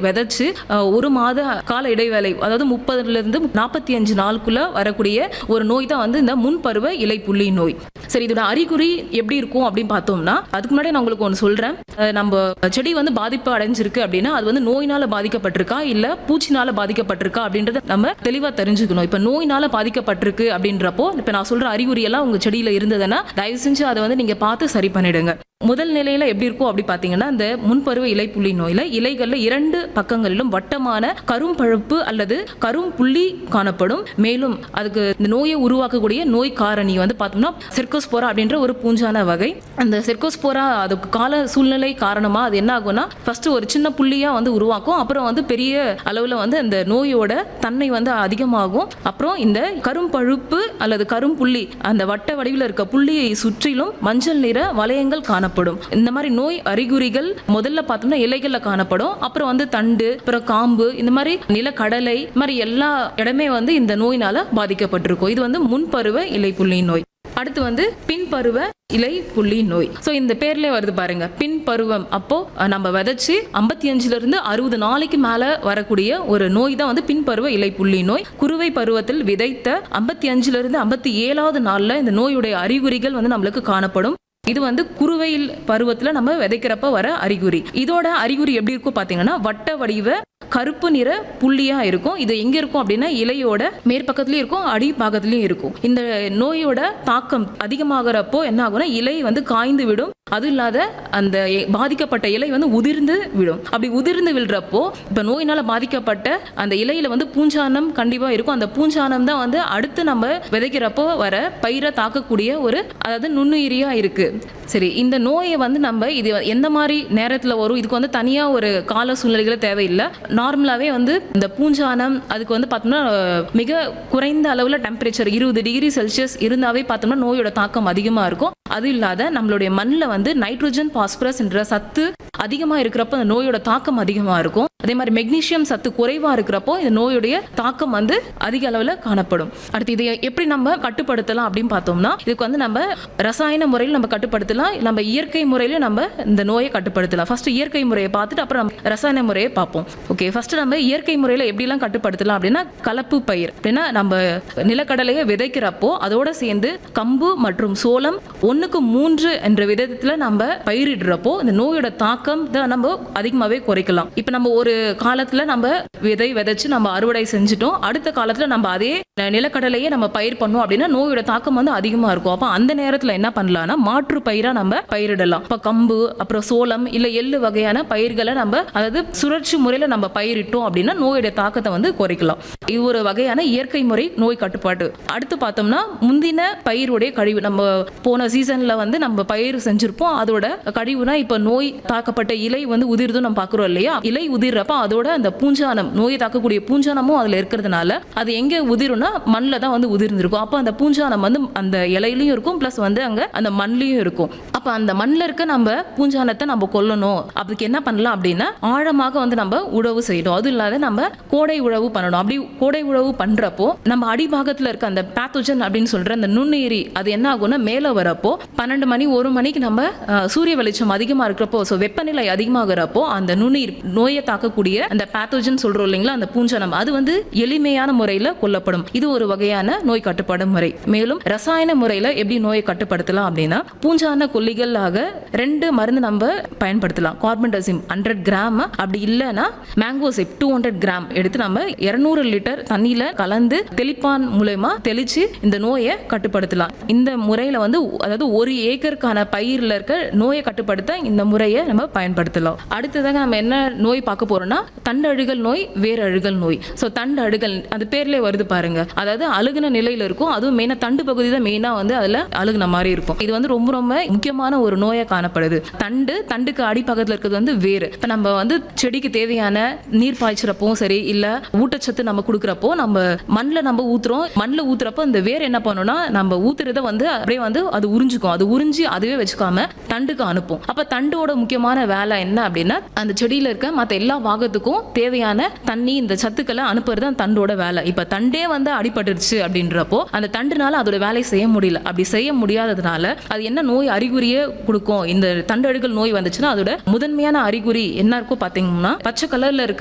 விதைச்சு அஹ், ஒரு மாத கால இடைவேளை அதாவது முப்பதுல இருந்து நாற்பத்தி அஞ்சு நாளுக்குள்ள வரக்கூடிய ஒரு நோய் தான் வந்து இந்த முன்பருவ இலைப்புள்ளி நோய் சரி இதோட அறிகுறி எப்படி இருக்கும் அப்படின்னு பார்த்தோம்னா அதுக்கு முன்னாடி நான் உங்களுக்கு ஒன்று சொல்றேன் அஹ், நம்ம செடி வந்து பாதிப்பு அடைஞ்சிருக்கு அப்படின்னா அது வந்து நோயினால பாதிக்கப்பட்டிருக்கா இல்ல பூச்சினால பாதிக்கப்பட்டிருக்கா அப்படின்றத நம்ம தெளிவா தெரிஞ்சுக்கணும் இப்ப நோயினால பாதிக்கப்பட்டிருக்கு அப்படின்றப்போ இப்ப நான் சொல்ற அறிகுறி எல்லாம் உங்க செடியில இருந்ததுன்னா தயவு செஞ்சு அதை வந்து நீங்க பார்த்து சரி பண்ணிடுங்க முதல் நிலையில எப்படி இருக்கும் அப்படி பாத்தீங்கன்னா இந்த முன்பருவ இலைப்புள்ளி நோயில இலைகள்ல இரண்டு பக்கங்களிலும் வட்டமான கரும்பழுப்பு அல்லது கரும்புள்ளி காணப்படும் மேலும் அதுக்கு இந்த நோயை உருவாக்கக்கூடிய நோய் காரணி வந்து பார்த்தோம்னா செர்கோஸ்போரா அப்படின்ற ஒரு பூஞ்சான வகை அந்த செர்கோஸ்போரா அதுக்கு கால சூழ்நிலை காரணமா அது என்ன ஆகும்னா ஃபர்ஸ்ட் ஒரு சின்ன புள்ளியா வந்து உருவாக்கும் அப்புறம் வந்து பெரிய அளவுல வந்து அந்த நோயோட தன்மை வந்து அதிகமாகும் அப்புறம் இந்த கரும்பழுப்பு அல்லது கரும்புள்ளி அந்த வட்ட வடிவில் இருக்க புள்ளியை சுற்றிலும் மஞ்சள் நிற வளையங்கள் காணப்படும் இந்த மாதிரி நோய் அறிகுறிகள் முதல்ல பார்த்தோம்னா இலைகள்ல காணப்படும் அப்புறம் வந்து தண்டு அப்புறம் காம்பு இந்த மாதிரி நிலக்கடலை இந்த மாதிரி எல்லா இடமே வந்து இந்த நோயினால பாதிக்கப்பட்டிருக்கும் இது வந்து முன்பருவ இலைப்புள்ளி நோய் அடுத்து வந்து பின்பருவ இலை புள்ளி நோய் ஸோ இந்த பேர்லயே வருது பாருங்க பின் பருவம் அப்போ அஹ், நம்ம விதைச்சு ஐம்பத்தி அஞ்சுல இருந்து அறுபது நாளைக்கு மேல வரக்கூடிய ஒரு நோய் தான் வந்து பின்பருவ இலை புள்ளி நோய் குறுவை பருவத்தில் விதைத்த ஐம்பத்தி அஞ்சுல இருந்து ஐம்பத்தி ஏழாவது நாள்ல இந்த நோயுடைய அறிகுறிகள் வந்து நம்மளுக்கு காணப்படும் இது வந்து குறுவையில் பருவத்துல நம்ம விதைக்கிறப்ப வர அறிகுறி இதோட அறிகுறி எப்படி இருக்கும் பாத்தீங்கன்னா வட்ட வடிவ கருப்பு நிற புள்ளியா இருக்கும் இது எங்க இருக்கும் அப்படின்னா இலையோட மேற்பக்கத்துலயும் இருக்கும் அடி பாகத்துலயும் இருக்கும் இந்த நோயோட தாக்கம் அதிகமாகறப்போ என்ன ஆகும்னா இலை வந்து காய்ந்து விடும் அது இல்லாத அந்த எ- பாதிக்கப்பட்ட இலை வந்து உதிர்ந்து விடும் அப்படி உதிர்ந்து விழுறப்போ இப்ப நோயினால பாதிக்கப்பட்ட அந்த இலையில வந்து பூஞ்சானம் கண்டிப்பா இருக்கும் அந்த பூஞ்சானம் தான் வந்து அடுத்து நம்ம விதைக்கிறப்போ வர பயிரை தாக்கக்கூடிய ஒரு அதாவது நுண்ணுயிரியா இருக்கு சரி இந்த நோயை வந்து நம்ம இது எந்த மாதிரி நேரத்துல வரும் இதுக்கு வந்து தனியா ஒரு கால சூழ்நிலைகளே தேவையில்லை நார்மலாவே வந்து இந்த பூஞ்சானம் அதுக்கு வந்து பார்த்தோம்னா அஹ், மிக குறைந்த அளவுல டெம்பரேச்சர் இருபது டிகிரி செல்சியஸ் இருந்தாவே பார்த்தோம்னா நோயோட தாக்கம் அதிகமா இருக்கும் அது இல்லாத நம்மளுடைய மண்ணில் வந்து நைட்ரோஜன் பாஸ்பரஸ் என்ற சத்து அதிகமா இருக்கிறப்போ அந்த நோயோட தாக்கம் அதிகமா இருக்கும் அதே மாதிரி மெக்னீசியம் சத்து குறைவா இருக்கிறப்போ இந்த நோயுடைய தாக்கம் வந்து அதிக அளவுல காணப்படும் அடுத்து இதை எப்படி நம்ம கட்டுப்படுத்தலாம் அப்படின்னு பார்த்தோம்னா இதுக்கு வந்து நம்ம ரசாயன முறையில் நம்ம கட்டுப்படுத்தலாம் நம்ம இயற்கை முறையில நம்ம இந்த நோயை கட்டுப்படுத்தலாம் ஃபர்ஸ்ட் இயற்கை முறையை பார்த்துட்டு அப்புறம் நம்ம ரசாயன முறையை பார்ப்போம் ஓகே ஃபர்ஸ்ட் நம்ம இயற்கை முறையில் எப்படிலாம் கட்டுப்படுத்தலாம் அப்படின்னா கலப்பு பயிர் அப்படின்னா நம்ம நிலக்கடலையை விதைக்கிறப்போ அதோட சேர்ந்து கம்பு மற்றும் சோளம் ஒண்ணுக்கு மூன்று என்ற விதத்துல நம்ம பயிரிடுறப்போ இந்த நோயோட தாக்கம் தான் நம்ம அதிகமாவே குறைக்கலாம் இப்போ நம்ம ஒரு காலத்துல நம்ம விதை விதைச்சு நம்ம அறுவடை செஞ்சுட்டோம் அடுத்த காலத்துல நம்ம அதே நிலக்கடலையே நம்ம பயிர் பண்ணோம் அப்படின்னா நோயோட தாக்கம் வந்து அதிகமா இருக்கும் அப்போ அந்த நேரத்துல என்ன பண்ணலாம்னா மாற்று பயிரா நம்ம பயிரிடலாம் இப்போ கம்பு அப்புறம் சோளம் இல்ல எள்ளு வகையான பயிர்களை நம்ம அதாவது சுழற்சி முறையில நம்ம பயிரிட்டோம் அப்படின்னா நோயோட தாக்கத்தை வந்து குறைக்கலாம் இது ஒரு வகையான இயற்கை முறை நோய் கட்டுப்பாடு அடுத்து பார்த்தோம்னா முந்தின பயிருடைய கழிவு நம்ம போன சீசன்ல வந்து நம்ம பயிர் செஞ்சிருப்போம் அதோட கழிவுனா இப்ப நோய் தாக்கப்பட்ட இலை வந்து உதிர்தும் நம்ம பார்க்குறோம் இல்லையா இலை உதிர்றப்ப அதோட அந்த பூஞ்சானம் நோயை தாக்கக்கூடிய பூஞ்சானமும் அதுல இருக்கிறதுனால அது எங்க உதிரும்னா மண்ணில் தான் வந்து உதிர்ந்திருக்கும் அப்போ அந்த பூஞ்சானம் வந்து அந்த இலையிலையும் இருக்கும் ப்ளஸ் வந்து அங்க அந்த மண்ணிலையும் இருக்கும் அப்போ அந்த மண்ணில் இருக்க நம்ம பூஞ்சானத்தை நம்ம கொல்லணும் அதுக்கு என்ன பண்ணலாம் அப்படின்னா ஆழமாக வந்து நம்ம உழவு செய்யணும் அது இல்லாத நம்ம கோடை உழவு பண்ணணும் அப்படி கோடை உழவு பண்றப்போ நம்ம அடிபாகத்துல இருக்க அந்த பேத்தோஜன் அப்படின்னு சொல்ற அந்த நுண்ணுயிரி அது என்ன ஆகும்னா மேலே வரப்போ பன்னெண்டு மணி ஒரு மணிக்கு நம்ம அஹ், சூரிய வெளிச்சம் அதிகமா இருக்கிறப்போ ஸோ வெப்பநிலை அதிகமாகிறப்போ அந்த நுண்ணுயிர் நோயை தாக்கக்கூடிய அந்த பேத்தோஜன் சொல்றோம் இல்லைங்களா அந்த பூஞ்சனம் அது வந்து எளிமையான முறையில் கொல்லப்படும் இது ஒரு வகையான நோய் கட்டுப்பாடு முறை மேலும் ரசாயன முறையில் எப்படி நோயை கட்டுப்படுத்தலாம் அப்படின்னா பூஞ்சான கொல்லிகளாக ரெண்டு மருந்து நம்ம பயன்படுத்தலாம் கார்பன்டசிம் ஹண்ட்ரட் கிராம் அப்படி இல்லைன்னா மேங்கோசிப் டூ ஹண்ட்ரட் கிராம் எடுத்து நம்ம இருநூறு லிட்டர் தண்ணியில கலந்து தெளிப்பான் மூலயமா தெளிச்சு இந்த நோயை கட்டுப்படுத்தலாம் இந்த முறையில வந்து அதாவது ஒரு ஏக்கருக்கான பயிர்ல இருக்க நோயை கட்டுப்படுத்த இந்த முறையை நம்ம பயன்படுத்தலாம் அடுத்ததாக நம்ம என்ன நோய் பார்க்க போறோம்னா தண்டு அழுகல் நோய் வேர் அழுகல் நோய் ஸோ தண்டு அழுகல் அது பேர்லயே வருது பாருங்க அதாவது அழுகுன நிலையில இருக்கும் அதுவும் மெயினா தண்டு பகுதி தான் மெயினா வந்து அதுல அழுகுன மாதிரி இருக்கும் இது வந்து ரொம்ப ரொம்ப முக்கியமான ஒரு நோயா காணப்படுது தண்டு தண்டுக்கு அடிப்பக்கத்துல இருக்கிறது வந்து வேர் இப்ப நம்ம வந்து செடிக்கு தேவையான நீர் பாய்ச்சறப்போ சரி இல்ல ஊட்டச்சத்து நம்ம கொடுக்குறப்போ நம்ம மண்ணில் நம்ம ஊத்துறோம் மண்ணில் ஊத்துறப்போ அந்த வேர் என்ன பண்ணும்னா நம்ம ஊத்துறத வந்து அப்படியே வந்து அது உறிஞ்சுக்கும் அது உறிஞ்சி அதுவே வச்சுக்காம தண்டுக்கு அனுப்பும் அப்ப தண்டோட முக்கியமான வேலை என்ன அப்படின்னா அந்த செடியில இருக்க மற்ற எல்லா பாகத்துக்கும் தேவையான தண்ணி இந்த சத்துக்களை அனுப்புறது அந்த தண்டோட வேலை இப்ப தண்டே வந்து அடிபட்டுருச்சு அப்படின்றப்போ அந்த தண்டுனால அதோட வேலையை செய்ய முடியல அப்படி செய்ய முடியாததுனால அது என்ன நோய் அறிகுறியே கொடுக்கும் இந்த தண்டழுகல் நோய் வந்துச்சுன்னா அதோட முதன்மையான அறிகுறி என்ன இருக்கும் பாத்தீங்கன்னா பச்சை கலர்ல இருக்க